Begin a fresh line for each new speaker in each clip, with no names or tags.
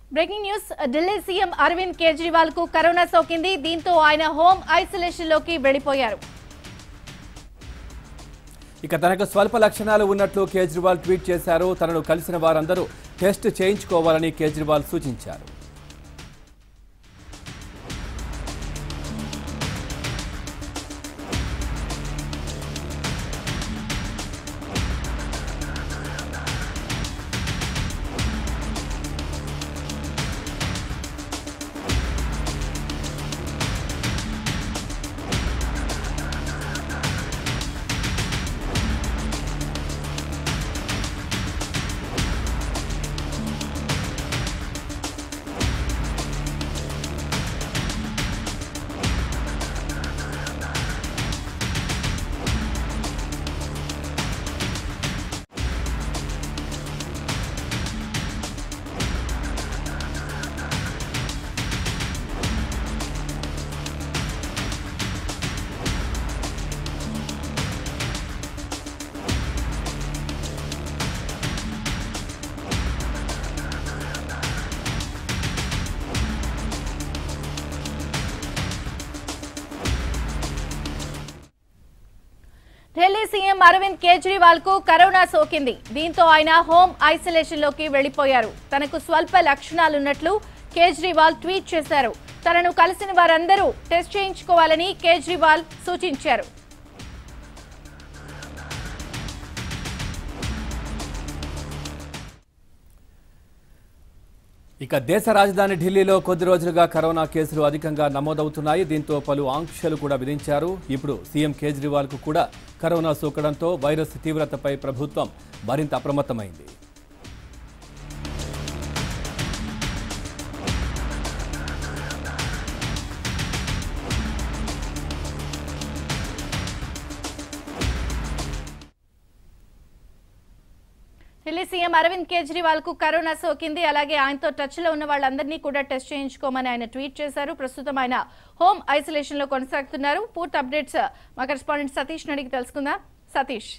breaking news Delhi CM Arvind Kejriwal కు corona సోకింది దీంతో ఆయన హోమ్ ఐసోలేషన్ లోకి వెళ్లిపోయారు
ఇక తనకు స్వల్ప లక్షణాలు ఉన్నట్లు కేజ్రీవాల్ ట్వీట్ చేశారు తనను కలిసిన వారందరూ టెస్ట్ చేయించుకోవాలని కేజ్రీవాల్ సూచించారు
ఢిల్లీ సీఎం అరవింద్ కేజ్రీవాల్ కు కరోనా సోకింది దీంతో ఆయన హోమ్ ఐసోలేషన్ లోకి వెళ్లిపోయారు తనకు స్వల్ప లక్షణాలున్నట్లు కేజ్రీవాల్ ట్వీట్ చేశారు తనను కలిసిన వారందరూ టెస్ట్ చేయించుకోవాలని కేజ్రీవాల్ సూచించారు
ఇక దేశ రాజధాని ఢిల్లీలో కొద్ది రోజులుగా కరోనా కేసులు అధికంగా నమోదవుతున్నాయి దీంతో పలు ఆంక్షలు కూడా విధించారు ఇప్పుడు సీఎం కేజ్రీవాల్ కు కూడా కరోనా సోకడంతో వైరస్ తీవ్రతపై ప్రభుత్వం మరింత అప్రమత్తమైంది
ఢిల్లీ సీఎం అరవింద్ కేజ్రీవాల్ కు కరోనా సోకింది అలాగే ఆయనతో టచ్ లో ఉన్న వాళ్ళందరినీ కూడా టెస్ట్ చేయించుకోమని ఆయన ట్వీట్ చేశారు ప్రస్తుతం ఆయన హోమ్ ఐసోలేషన్ లో కొనసాగుతున్నారు పూర్తి అప్డేట్స్ మా కరెస్పాండెంట్ సతీష్ అడిగి తెలుసుకుందాం సతీష్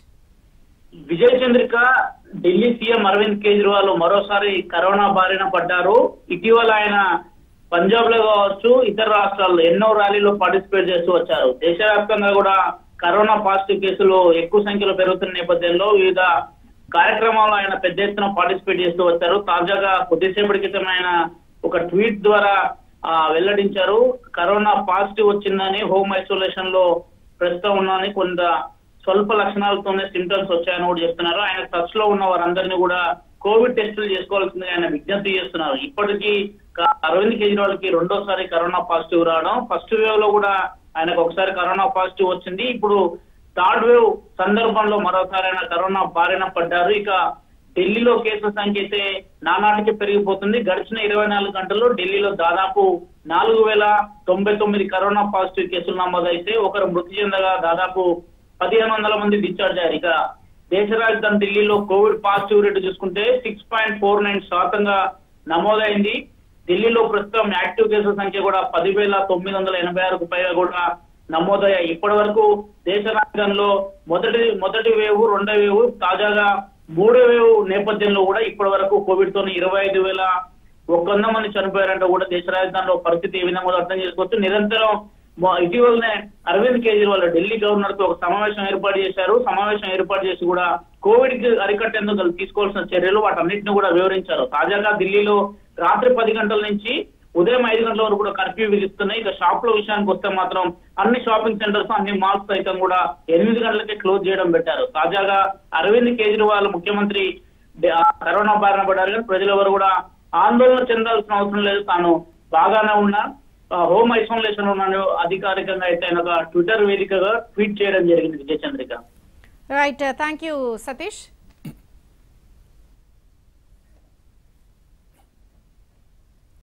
విజయ్ చంద్రిక ఢిల్లీ సీఎం అరవింద్ కేజ్రీవాల్ మరోసారి కరోనా బారిన పడ్డారు ఇటీవల ఆయన పంజాబ్ లో కావచ్చు ఇతర రాష్ట్రాల్లో ఎన్నో ర్యాలీలో పార్టిసిపేట్ చేస్తూ వచ్చారు దేశవ్యాప్తంగా కూడా కరోనా పాజిటివ్ కేసులు ఎక్కువ సంఖ్యలో పెరుగుతున్న నేపథ్యంలో వివిధ కార్యక్రమాల్లో ఆయన పెద్ద ఎత్తున పార్టిసిపేట్ చేస్తూ వచ్చారు తాజాగా కొద్దిసేపటి క్రితం ఆయన ఒక ట్వీట్ ద్వారా ఆ, వెల్లడించారు కరోనా పాజిటివ్ వచ్చిందని హోమ్ ఐసోలేషన్ లో ప్రస్తుతం ఉన్నానని కొంత స్వల్ప లక్షణాలతోనే సిమ్టమ్స్ వచ్చాయని కూడా చెప్తున్నారు ఆయన టచ్ లో ఉన్న వారందరినీ కూడా కోవిడ్ టెస్టులు చేసుకోవాల్సిందిగా ఆయన విజ్ఞప్తి చేస్తున్నారు ఇప్పటికీ క- అరవింద్ కేజ్రీవాల్ కి రెండోసారి కరోనా పాజిటివ్ రావడం ఫస్ట్ వేవ్ లో కూడా ఆయనకు ఒకసారి కరోనా పాజిటివ్ వచ్చింది ఇప్పుడు థర్డ్ వేవ్ సందర్భంలో మరోసారి ఆయన కరోనా బారిన పడ్డారు ఇక ఢిల్లీలో కేసుల సంఖ్య అయితే నానాటికి పెరిగిపోతుంది గడిచిన ఇరవై నాలుగు గంటల్లో ఢిల్లీలో దాదాపు నాలుగు వేల తొంభై తొమ్మిది కరోనా పాజిటివ్ కేసులు నమోదైతే ఒకరు మృతి చెందగా దాదాపు పదిహేను వందల మంది డిశ్చార్జ్ అయ్యారు ఇక దేశ రాజధాని ఢిల్లీలో కోవిడ్ పాజిటివ్ రేటు చూసుకుంటే సిక్స్ పాయింట్ ఫోర్ నైన్ శాతంగా నమోదైంది ఢిల్లీలో ప్రస్తుతం యాక్టివ్ కేసుల సంఖ్య కూడా పదివేల తొమ్మిది వందల ఎనభై ఆరుకు పైగా కూడా నమోదయ్యాయి ఇప్పటి వరకు దేశ రాజధానిలో మొదటి మొదటి వేవ్ రెండో వేవ్ తాజాగా మూడో వేవ్ నేపథ్యంలో కూడా ఇప్పటి వరకు కోవిడ్ తోని ఇరవై ఐదు వేల ఒక వంద మంది చనిపోయారంటే కూడా దేశ రాజధానిలో పరిస్థితి ఏ విధంగా ఉందో అర్థం చేసుకోవచ్చు నిరంతరం మొ- ఇటీవలనే అరవింద్ కేజ్రీవాల్ ఢిల్లీ గవర్నర్ తో ఒక సమావేశం ఏర్పాటు చేశారు సమావేశం ఏర్పాటు చేసి కూడా కోవిడ్ కి అరికట్టేందుకు వాళ్ళు తీసుకోవాల్సిన చర్యలు వాటన్నిటిని కూడా వివరించారు తాజాగా ఢిల్లీలో రాత్రి పది గంటల నుంచి ఉదయం ఐదు గంటల వరకు కూడా కర్ఫ్యూ విధిస్తున్నాయి ఇక షాపుల విషయానికి వస్తే మాత్రం అన్ని షాపింగ్ సెంటర్స్ అన్ని మాల్స్ సైతం కూడా ఎనిమిది గంటలకే క్లోజ్ చేయడం పెట్టారు తాజాగా అరవింద్ కేజ్రీవాల్ ముఖ్యమంత్రి డే- ఆ కరోనా బారిన పడ్డారు కానీ ప్రజలు ఎవరు కూడా ఆందోళన చెందాల్సిన అవసరం లేదు తాను బాగానే ఉన్నా ఆ, హోమ్ ఐసోలేషన్ ఉన్నాను అధికారికంగా అయితే ఆయన ఒక ట్విట్టర్ వేదికగా ట్వీట్ చేయడం జరిగింది Vijayachandrika
right thank you Satish